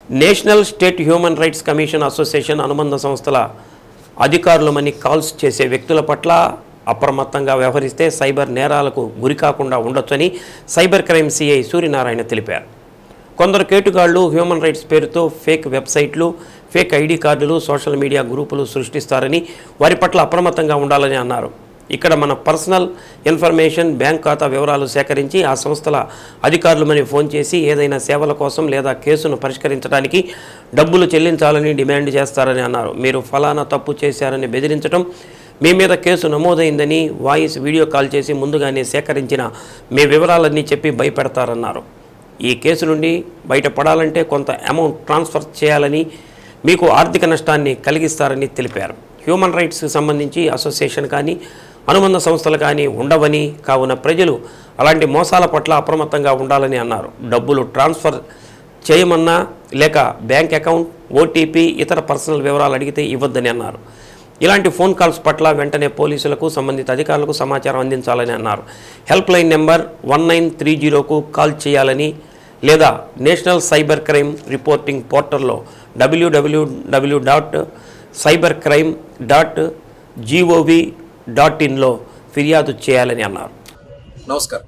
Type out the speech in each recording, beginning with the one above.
national state human rights commission association అనుబంధ సంస్థల అధికారులమని calls చేసే వ్యక్తుల పట్ల అప్రమత్తంగా వ్యవహరిస్తే సైబర్ నేరాలకు గురికాకుండా ఉండొచ్చని సైబర్ క్రైమ్ సిఐ సూర్యనారాయణ తెలిపారు కొందరు కేటుగాళ్లు హ్యూమన్ రైట్స్ పేరుతో ఫేక్ వెబ్సైట్లు ఫేక్ ఐడి కార్డులు సోషల్ మీడియా గ్రూపులు సృష్టిస్తారని వారి పట్ల అప్రమత్తంగా ఉండాలని అన్నారు ఇక్కడ మన పర్సనల్ ఇన్ఫర్మేషన్ బ్యాంక్ ఖాతా వివరాలు సేకరించి ఆ సంస్థల అధికారులమని ఫోన్ చేసి ఏదైనా సేవల కోసం లేదా కేసును పరిష్కరించడానికి డబ్బులు చెల్లించాలని డిమాండ్ చేస్తారని అన్నారు మీరు ఫలానా తప్పు చేశారని బెదిరించడం మీ మీద కేసు నమోదైందని వాయిస్ వీడియో కాల్ చేసి ముందుగానే సేకరించిన మీ వివరాలన్నీ చెప్పి భయపెడతారన్నారు ఈ కేసు నుండి బయటపడాలంటే కొంత అమౌంట్ ట్రాన్స్ఫర్ చేయాలని మీకు ఆర్థిక నష్టాన్ని కలిగిస్తారని తెలిపారు హ్యూమన్ రైట్స్కి సంబంధించి అసోసియేషన్ కానీ అనుబంధ సంస్థలు కానీ ఉండవని కావున ప్రజలు అలాంటి మోసాల పట్ల అప్రమత్తంగా ఉండాలని అన్నారు డబ్బులు ట్రాన్స్ఫర్ చేయమన్నా లేక బ్యాంక్ అకౌంట్ ఓటీపీ ఇతర పర్సనల్ వివరాలు అడిగితే ఇవ్వద్దని అన్నారు ఇలాంటి ఫోన్ కాల్స్ పట్ల వెంటనే పోలీసులకు సంబంధిత అధికారులకు సమాచారం అందించాలని అన్నారు help line number one nine three జీరోకు కాల్ చేయాలని లేదా నేషనల్ సైబర్ క్రైమ్ రిపోర్టింగ్ పోర్టల్లో WWW dot cyber crime dot GOV dot ఇన్లో ఫిర్యాదు చేయాలని అన్నారు నమస్కారం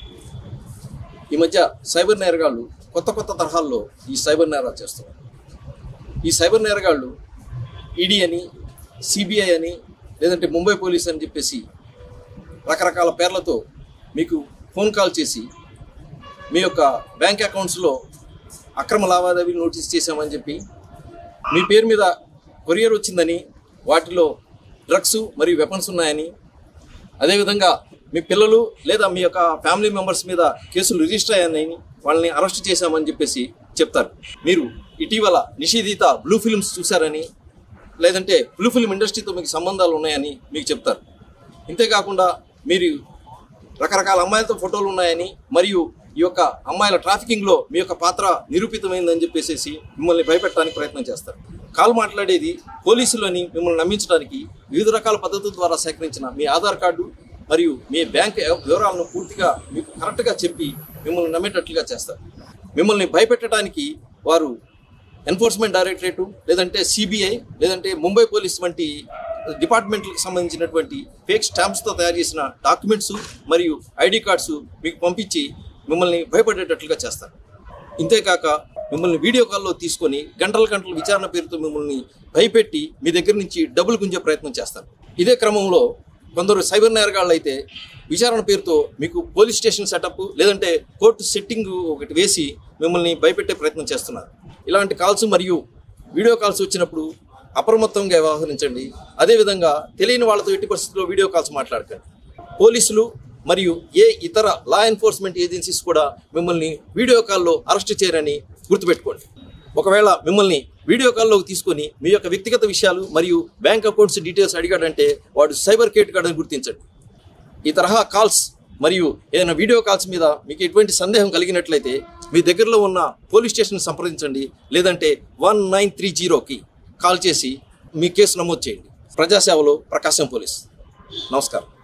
ఈ మధ్య సైబర్ నేరగాళ్ళు కొత్త కొత్త తరహాల్లో ఈ సైబర్ నేరాలు చేస్తున్నారు ఈ సైబర్ నేరగాళ్ళు ఈడీ అని సిబిఐ అని లేదంటే ముంబై పోలీస్ అని చెప్పేసి రకరకాల పేర్లతో మీకు ఫోన్ కాల్ చేసి మీ యొక్క బ్యాంక్ అకౌంట్స్లో అక్రమ లావాదేవీలు నోటీస్ చేశామని చెప్పి మీ పేరు మీద కొరియర్ వచ్చిందని వాటిలో డ్రగ్స్ మరియు వెపన్స్ ఉన్నాయని అదేవిధంగా మీ పిల్లలు లేదా మీ యొక్క ఫ్యామిలీ మెంబర్స్ మీద కేసులు రిజిస్టర్ అయ్యాయని వాళ్ళని అరెస్ట్ చేశామని చెప్పేసి చెప్తారు మీరు ఇటీవల నిషేధిత బ్లూ ఫిల్మ్స్ చూశారని లేదంటే బ్లూ ఫిల్మ్ ఇండస్ట్రీతో మీకు సంబంధాలు ఉన్నాయని మీకు చెప్తారు ఇంతేకాకుండా మీరు రకరకాల అమ్మాయిలతో ఫోటోలు ఉన్నాయని మరియు ఈ యొక్క అమ్మాయిల ట్రాఫికింగ్లో మీ యొక్క పాత్ర నిరూపితమైందని చెప్పేసి మిమ్మల్ని భయపెట్టడానికి ప్రయత్నం చేస్తారు కాల్ మాట్లాడేది పోలీసులని మిమ్మల్ని నమ్మించడానికి వివిధ రకాల పద్ధతుల ద్వారా సేకరించిన మీ ఆధార్ కార్డు మరియు మీ బ్యాంక్ వివరాలను పూర్తిగా మీకు కరెక్ట్గా చెప్పి మిమ్మల్ని నమ్మేటట్లుగా చేస్తారు మిమ్మల్ని భయపెట్టడానికి వారు ఎన్ఫోర్స్మెంట్ డైరెక్టరేటు లేదంటే సిబిఐ లేదంటే ముంబై పోలీస్ వంటి డిపార్ట్మెంట్లకు సంబంధించినటువంటి ఫేక్ స్టాంప్స్తో తయారు చేసిన డాక్యుమెంట్స్ మరియు ఐడి కార్డ్స్ మీకు పంపించి మిమ్మల్ని భయపడేటట్లుగా చేస్తారు ఇంతేకాక మిమ్మల్ని వీడియో కాల్లో తీసుకొని గంటల గంటల విచారణ పేరుతో మిమ్మల్ని భయపెట్టి మీ దగ్గర నుంచి డబ్బులు గుంజే ప్రయత్నం చేస్తారు ఇదే క్రమంలో కొందరు సైబర్ నేరగాళ్ళు అయితే విచారణ పేరుతో మీకు పోలీస్ స్టేషన్ సెటప్ లేదంటే కోర్టు సెట్టింగ్ ఒకటి వేసి మిమ్మల్ని భయపెట్టే ప్రయత్నం చేస్తున్నారు ఇలాంటి కాల్స్ మరియు వీడియో కాల్స్ వచ్చినప్పుడు అప్రమత్తంగా వ్యవహరించండి అదేవిధంగా తెలియని వాళ్ళతో ఎట్టి పరిస్థితుల్లో వీడియో కాల్స్ మాట్లాడకండి పోలీసులు మరియు ఏ ఇతర లా ఎన్ఫోర్స్మెంట్ ఏజెన్సీస్ కూడా మిమ్మల్ని వీడియో కాల్లో అరెస్ట్ చేయరని గుర్తుపెట్టుకోండి ఒకవేళ మిమ్మల్ని వీడియో కాల్లోకి తీసుకొని మీ యొక్క వ్యక్తిగత విషయాలు మరియు బ్యాంక్ అకౌంట్స్ డీటెయిల్స్ అడిగాడంటే వాడు సైబర్ కేట్ అని గుర్తించండి ఈ తరహా కాల్స్ మరియు ఏదైనా వీడియో కాల్స్ మీద మీకు ఎటువంటి సందేహం కలిగినట్లయితే మీ దగ్గరలో ఉన్న పోలీస్ స్టేషన్ సంప్రదించండి లేదంటే వన్ నైన్ త్రీ జీరోకి కాల్ చేసి మీ కేసు నమోదు చేయండి ప్రజాసేవలో ప్రకాశం పోలీస్ నమస్కారం